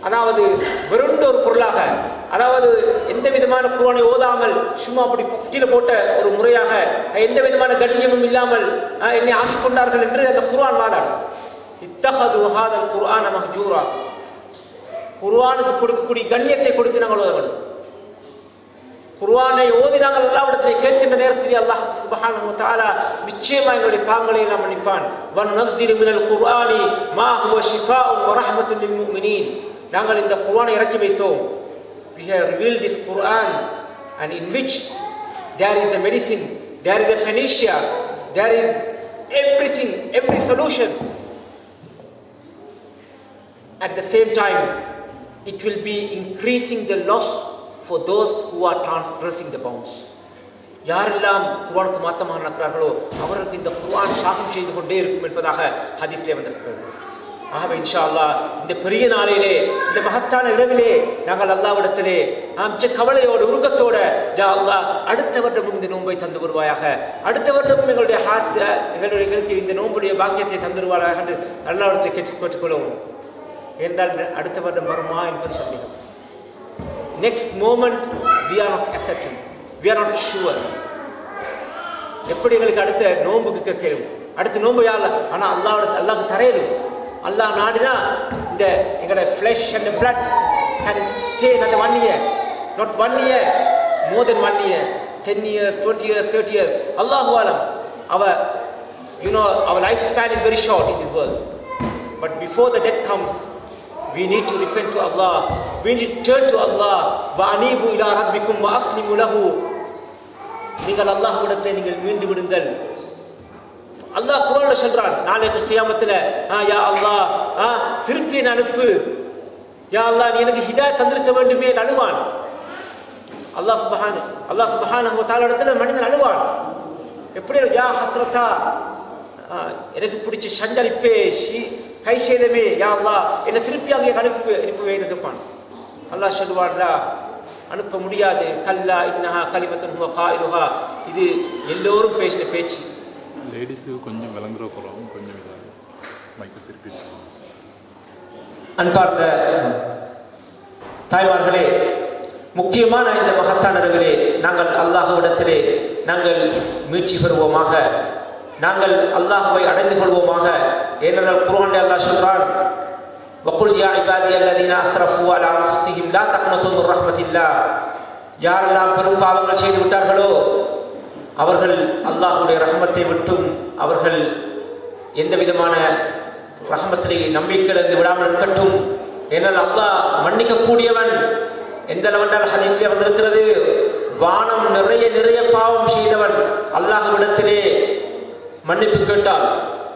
அதாவது வெறுண்ட ஒரு பொருளாக அதாவது எந்த விதமான குர்ஆனை ஓதாமல் சும்மா அப்படி பொட்டியில போட்ட ஒரு முறையாக எந்த விதமான கண்ணியமும் இல்லாமல் அஹ், என்னை ஆக்கிக் கொண்டார்கள் என்று அந்த குர்ஆன் வாதாடும் இத்தகது ஹாதல் குர்ஆன மஹ்ஜூரா குர்ஆனுக்கு கொடுக்கக்கூடிய கண்ணியத்தை கொடுத்து நாங்கள் ஓத வேண்டும் குர்ஆனை ஓதி நாங்கள் அல்லாவிடத்திலே கேட்கின்ற நேரத்தில் அல்லாஹ் சுப்ஹானஹு வ தஆலா நிச்சயமா எங்களுடைய பாவங்களை எல்லாம் மன்னிப்பான் வன் நஸ்திரு மினல் குர்ஆனி மா ஹுவ ஷிஃபாஉன் வ ரஹ்மத்துன் லில் முஃமினீன் நாங்கள் இந்த குர்ஆனை இறக்கி வைத்தோம் we have revealed this Quran and in which there is a medicine there is a panacea there is everything every solution at the same time it will be increasing the loss for those who are transgressing the bounds யாரெல்லாம் குர்ஆனுக்கு மாத்தமாக நடக்கிறார்களோ அவர்களுக்கு இந்த குர்ஆன் சாகம் செய்து கொண்டே இருக்கும் என்பதாக ஹதீஸ்லே வந்திருக்கிறது ஆகவே இன்ஷா அல்லாஹ் இந்த பெரிய நாளிலே இந்த மகத்தான இரவிலே நாங்கள் அல்லாவிடத்திலே மிச்ச கவலையோடு உருக்கத்தோட யா அல்லாஹ் அடுத்த வருடமும் இந்த நோன்பை தந்து வருவாயாக அடுத்த வருடமும் எங்களுடைய ஹாத் எங்களுடைய எங்களுக்கு இந்த நோன்புடைய பாக்கியத்தை தந்துருவாயாக என்று அல்லாவிடத்தை கேட்டு கேட்டுக்கொள்ளவும் என்றால் அடுத்த வருடம் வருமா என்பது சந்தேகம் next moment we are not certain we are not sure எப்படி எங்களுக்கு அடுத்த நோன்புக்கு கேட்கலும் அடுத்த நோன்பு யாரில் ஆனால் அல்லாவோட அல்லாவுக்கு தரையலும் அல்லாஹ் நாடினா இந்த எங்களோட flesh and blood can stay அந்த one year not one year more then one year ten years twenty years thirty years அல்லாஹு ஆலம் அவ you know our life span is very short in this world But before the death comes, we need to repent to Allah. We need to turn to Allah. وَأَنِيبُوا إِلَىٰ رَبِّكُمْ وَأَسْلِمُوا لَهُ நீங்கள் அல்லாஹ்விடத்தை நீங்கள் மீண்டு விடுங்கள் அல்லாஹ் குரான்ல சொல்றான் நாளைக்கு கியாமத்துல ஆ யா அல்லாஹ் ஆ திருப்பி என்னை அனுப்பு யா அல்லாஹ் நீ எனக்கு ஹிதாயத் தந்திருக்க வேண்டுமே அழுவான் அல்லாஹ் சுபஹான் அல்லாஹ் சுபஹானஹு வ தஆலா இடத்துல மனிதன் அழுவான் எப்படி யா ஹஸ்ரத்தா ஆ, எனக்கு பிடிச்ச சஞ்சரிப்பே ஷி கை செய்தமே யா அல்லாஹ் என்னை திருப்பியாக எனக்கு அனுப்பி அனுப்புவேன்னு கேட்பான் அல்லாஹ் சொல்லுவான்டா அனுப்ப முடியாது கல்லா இன்னஹா கலிமத்தன் ஹுவ காயிலுஹா இது எல்லோரும் பேசின பேச்சு லேடிஸுக்கு கொஞ்சம் விளங்குற குறம் கொஞ்சம் இதாக மைக்கை திருப்பி அன்பார்ந்த தாய்மார்களே முக்கியமான இந்த மகத்தான இரவிலே நாங்கள் அல்லாஹ்விடத்திலே நாங்கள் மீட்சி பெறுவோமாக நாங்கள் அல்லாஹ்வை அடைந்து கொள்வோமாக ஏனென்றால் குர்ஆனில் அல்லாஹ் சொல்றான் وقل يا عبادي الذين اسرفوا على انفسهم لا تقنطوا من رحمه الله யாரெல்லாம் பெரும் பாவங்கள் செய்து விட்டார்களோ அவர்கள் அல்லாஹ்வுடைய ரஹ்மத்தை விட்டும் அவர்கள் எந்த விதமான ரஹ்மத்திலே நம்பிக்கை இழந்து விடாமல் இருக்கட்டும் ஏனால் அல்லாஹ் மன்னிக்க கூடியவன் எந்த அளவென்றால் ஹதீஸ்லே வந்திருக்கிறது வானம் நிறைய நிறைய பாவம் செய்தவன் அல்லாஹ்விடத்திலே மன்னிப்பு கேட்டான்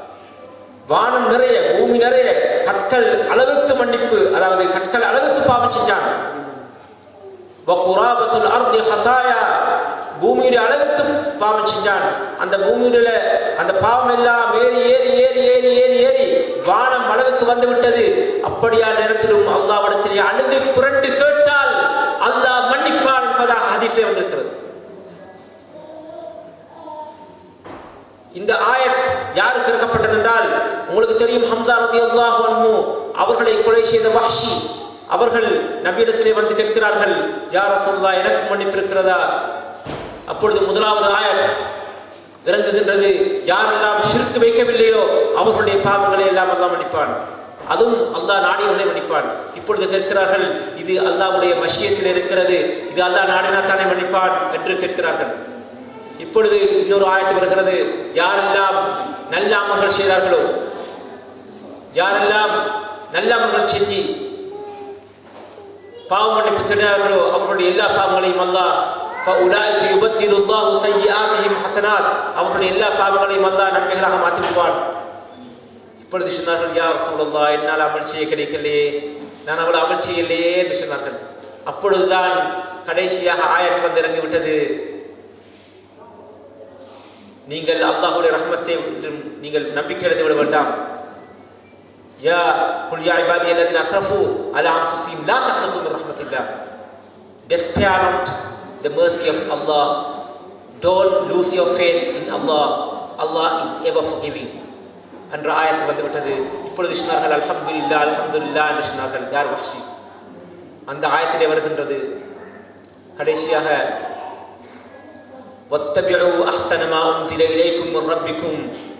வானம் நிறைய பூமி நிறைய கற்கள் அளவுக்கு மன்னிப்பு அதாவது கற்கள் அளவுக்கு பாவம் செஞ்சான் வகுராபத்துல் அர்தி ஹதாயா பூமியுடைய அளவுக்கு பாவம் செஞ்சான் அந்த பூமியில அந்த பாவம் எல்லாம் ஏறி ஏறி ஏறி ஏறி ஏறி ஏறி வானம் அளவுக்கு வந்து விட்டது அப்படியா நேரத்திலும் அல்லாவிடத்திலே அழுது புரண்டு கேட்டால் அல்லாஹ் மன்னிப்பான் என்பதாக ஹதீஸ்லே வந்திருக்கிறது இந்த ஆயத் யாருக்கு இறக்கப்பட்டது என்றால் உங்களுக்கு தெரியும் ஹம்சா ரதி அல்லாஹு அவர்களை கொலை செய்த வஹ்ஷி அவர்கள் நபியிடத்திலே வந்து கேட்கிறார்கள் யார் ரசூலுல்லாஹ் எனக்கு மன்னிப்பு இருக்கிறதா அப்பொழுது முதலாவது ஆயத் இறங்குகின்றது யாரெல்லாம் ஷிர்க் வைக்கவில்லையோ அவர்களுடைய பாவங்களை எல்லாம் அல்லாஹ் மன்னிப்பான் அதுவும் அல்லாஹ் நாடியவர்களை மன்னிப்பான் இப்பொழுது கேட்கிறார்கள் இது அல்லாஹ்வுடைய மஷியத்தில் இருக்கிறது இது அல்லாஹ் நாடினா தானே மன்னிப்பான் என்று கேட்கிறார்கள் இப்பொழுது இன்னொரு ஆயத்து வருகிறது யாரெல்லாம் நல்ல அமல்கள் செய்தார்களோ யாரெல்லாம் நல்ல அமல்கள் செஞ்சு பாவ மன்னிப்பு தேடினார்களோ அவர்களுடைய எல்லா பாவங்களையும் அல்லாஹ் فَأُولَٰئِكَ يُبَدِّلُ اللَّهُ سَيِّئَاتِهِمْ حَسَنَاتٍ அவர்களுடைய எல்லா பாவங்களையும் அல்லாஹ் நன்மைகளாக மாற்றி விடுவான் இப்பொழுது சொன்னார்கள் யா ரசூலுல்லாஹ் என்னால் அமல் செய்ய கிடைக்கலையே நான் அவளை அமல் செய்யலையே என்று சொன்னார்கள் அப்பொழுதுதான் கடைசியாக ஆயத் வந்து இறங்கிவிட்டது நீங்கள் அல்லாஹ்வுடைய ரஹ்மத்தை நீங்கள் நம்பிக்கை எழுதி விட வேண்டாம் யா குல் யா இபாதி அல்லதீன அஸ்ரஃபு அலா அன்ஃபுஸிஹிம் லா தக்னது மின் ரஹ்மத்தில்லாஹ் despair not the mercy of Allah don't lose your faith in Allah Allah is ever forgiving என்ற ஆயத்து வந்து விட்டது இப்பொழுது சொன்னார்கள் அல்ஹம்துலில்லாஹ் அல்ஹம்துலில்லாஹ் என்று சொன்னார்கள் யார் வஹ்ஷி அந்த ஆயத்திலே வருகின்றது கடைசியாக واتبعوا أحسن ما أنزل إليكم من ربكم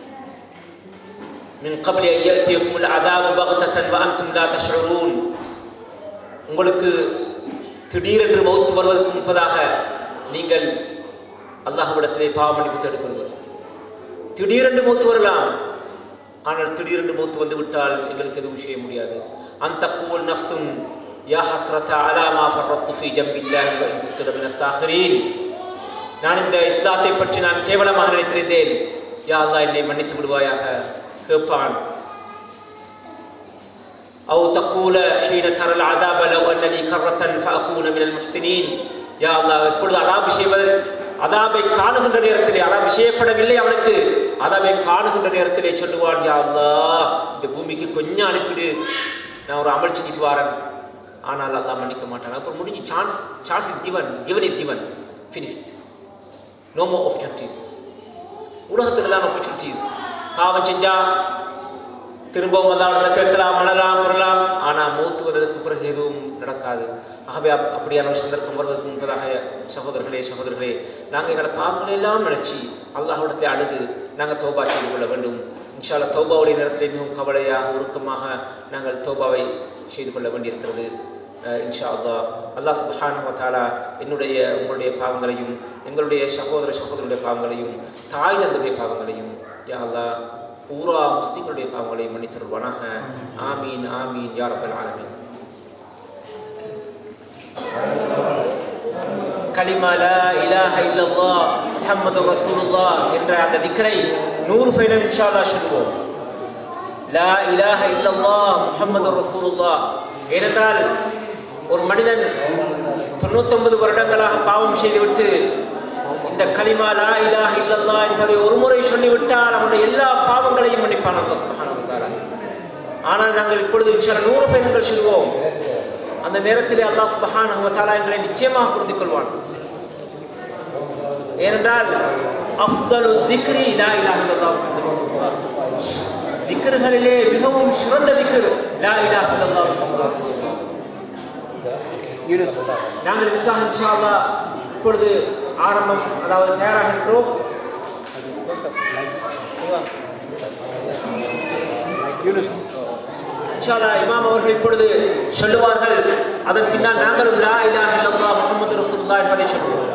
من قبل أن يأتيكم العذاب بغتة وأنتم لا تشعرون உங்களுக்கு திடீரென்று மௌத்து வருவதற்கு முன்பதாக நீங்கள் அல்லாஹ்விடத்திலே பாவ மன்னிப்பு தேடுகிறீர்கள் திடீரென்று மௌத்து வரலாம் ஆனால் திடீரென்று மௌத்து வந்து விட்டால் எங்களுக்கு எதுவும் செய்ய முடியாது அந்த கூல் நஃப்சும் யா ஹஸ்ரத அலா மா ஃபர்ரத்து ஃபீ ஜம்பில்லாஹி வ இன் குன்து மின சாஹிரீன் நான் இந்த இஸ்லாத்தை பற்றி நான் கேவலமாக நினைத்திருந்தேன் யா அல்லாஹ் என்னை மன்னித்து விடுவாயாக கேட்பான் أو تقول حين ترى العذاب لو أن لي كرة فأكون من المحسنين يا الله எப்பொழுது அதாபு செய்வதற்கு அதாபை காணுகின்ற நேரத்திலே அதாபு செய்யப்படவில்லை அவனுக்கு அதாபை காணுகின்ற நேரத்திலே சொல்லுவான் யா அல்லாஹ் இந்த பூமிக்கு கொஞ்சம் அனுப்பிடு நான் ஒரு அமல் செஞ்சுட்டு வரேன் ஆனால் அல்லாஹ் மன்னிக்க மாட்டான் அப்புறம் முடிஞ்சு chance chance is given given is given finish no more opportunities உலகத்தில் தான் ஆப்பர்ச்சுனிட்டிஸ் பாவம் செஞ்சா திரும்பவும் அல்லாவிடத்தில் கேட்கலாம் மணலாம் பெறலாம் ஆனால் மூத்து வருவதற்கு பிறகு எதுவும் நடக்காது ஆகவே அப் அப்படியான ஒரு சந்தர்ப்பம் வருவதற்கு முன்பதாக சகோதரர்களே சகோதரர்களே நாங்கள் எங்களை பாவங்களை எல்லாம் நினச்சி அல்லாஹ்விடத்தை அழுது நாங்கள் தௌபா செய்து கொள்ள வேண்டும் இன்ஷால்லா தௌபாவுடைய நேரத்திலே மிகவும் கவலையாக உருக்கமாக நாங்கள் தௌபாவை செய்து கொள்ள வேண்டியிருக்கிறது அஹ் இன்ஷா அல்லாஹ் அல்லாஹ் சுப்ஹானஹு வ தஆலா என்னுடைய உங்களுடைய பாவங்களையும் எங்களுடைய சகோதர சகோதரருடைய பாவங்களையும் தாய் தந்தையுடைய பாவங்களையும் யா அல்லாஹ் பூரா முஸ்லிம்களுடைய பாவங்களை மன்னித்தருவானாக ஆமீன் ஆமீன் யா ரப்பல் ஆலமீன் கலிமா லா இலாஹ இல்லல்லாஹ் முஹம்மது ரசூலுல்லாஹ் என்ற அந்த திக்ரை நூறு பைனம் இன்ஷா அல்லாஹ் சொல்லுவோம் லா இலாஹ இல்லல்லாஹ் முஹம்மது ரசூலுல்லாஹ் ஏனென்றால் ஒரு மனிதன் தொண்ணூத்தொன்பது வருடங்களாக பாவம் செய்துவிட்டு இந்த கலிமா லா இலாஹ இல்லல்லாஹ் என்பதை ஒரு முறை சொல்லிவிட்டால் அவனுடைய எல்லா பாவங்களையும் மன்னிப்பான் அல்லாஹ் சுப்ஹானஹு வ தஆலா ஆனால் நாங்கள் இப்பொழுது இன்ஷா அல்லாஹ் நூறு பயணங்கள் சொல்வோம் அந்த நேரத்திலே அல்லாஹ் சுப்ஹானஹு வ தஆலா எங்களை நிச்சயமாக புரிந்து கொள்வான் ஏனென்றால் அஃதலு திக்ரி லா இலாஹ இல்லல்லாஹ் முஹம்மது ரசூலுல்லாஹ் திக்ருகளிலே மிகவும் சிறந்த திக்ர் லா இலாஹ இல்லல்லாஹ் முஹம்மது ரசூலுல்லாஹ் நாங்கள் இதுக்காக இன்ஷா அல்லாஹ் இப்பொழுது ஆரம்பம் அதாவது தயாராக இருக்கிறோம் இன்ஷா அல்லாஹ் இமாம் அவர்கள் இப்பொழுது சொல்லுவார்கள் அதன் பின்னால் நாங்களும் லா இலாஹ இல்லல்லாஹ் முஹம்மது ரசூலுல்லாஹ் என்பதை சொல்லுவோம்